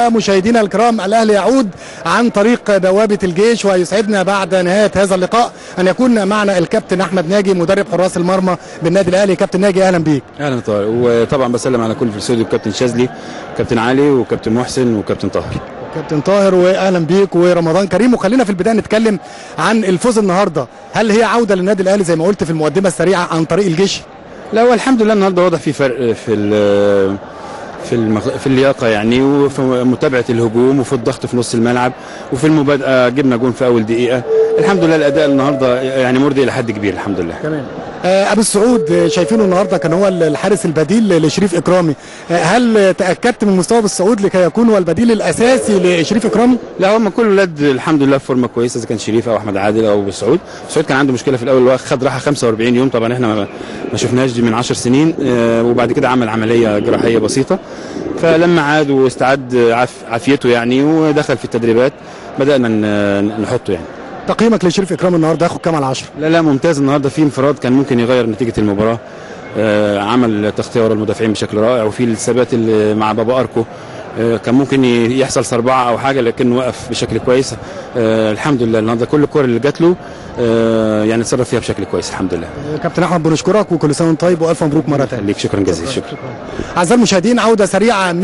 مشاهدينا الكرام الاهلي يعود عن طريق بوابه الجيش ويسعدنا بعد نهايه هذا اللقاء ان يكون معنا الكابتن احمد ناجي مدرب حراس المرمى بالنادي الاهلي كابتن ناجي اهلا بيك اهلا طارق وطبعا بسلم على كل في الاستوديو كابتن شاذلي كابتن علي وكابتن محسن وكابتن طاهر كابتن طاهر واهلا بيك ورمضان كريم وخلينا في البدايه نتكلم عن الفوز النهارده هل هي عوده للنادي الاهلي زي ما قلت في المقدمه السريعه عن طريق الجيش لا هو الحمد لله النهارده واضح في فرق في ال- في المغ... في اللياقه يعني وفي متابعه الهجوم وفي الضغط في نص الملعب وفي المبادئه جبنا جون في اول دقيقه الحمد لله الاداء النهارده يعني مرضي الى حد كبير الحمد لله تمام آه، ابو السعود آه، شايفينه النهارده كان هو الحارس البديل لشريف اكرامي آه، هل تاكدت من مستوى ابو السعود لكي يكون هو البديل الاساسي لشريف اكرامي لا هم كل ولاد الحمد لله في فورمه كويسه اذا كان شريف او احمد عادل او ابو سعود سعود كان عنده مشكله في الاول اللي هو خد راحه 45 يوم طبعا احنا ما, ما شفناهاش دي من 10 سنين آه، وبعد كده عمل عمليه جراحيه بسيطه فلما عاد واستعد عاف عافيته يعني ودخل في التدريبات بدانا ن- نحطه يعني تقييمك لشريف اكرامي النهارده ياخد كام على 10 لا لا ممتاز النهارده في انفراد كان ممكن يغير نتيجه المباراه آه، عمل تغطيه ورا المدافعين بشكل رائع وفي الثبات اللي مع بابا اركو آه، كان ممكن ي- يحصل صربعه او حاجه لكنه وقف بشكل كويس آه، الحمد لله النهارده كل الكور اللي جات له آه، يعني اتصرف فيها بشكل كويس الحمد لله آه، كابتن احمد بنشكرك وكل سنه وانت طيب والف مبروك مره ثانيه خليك شكرا جزيلا شكرا اعزائي المشاهدين عوده سريعه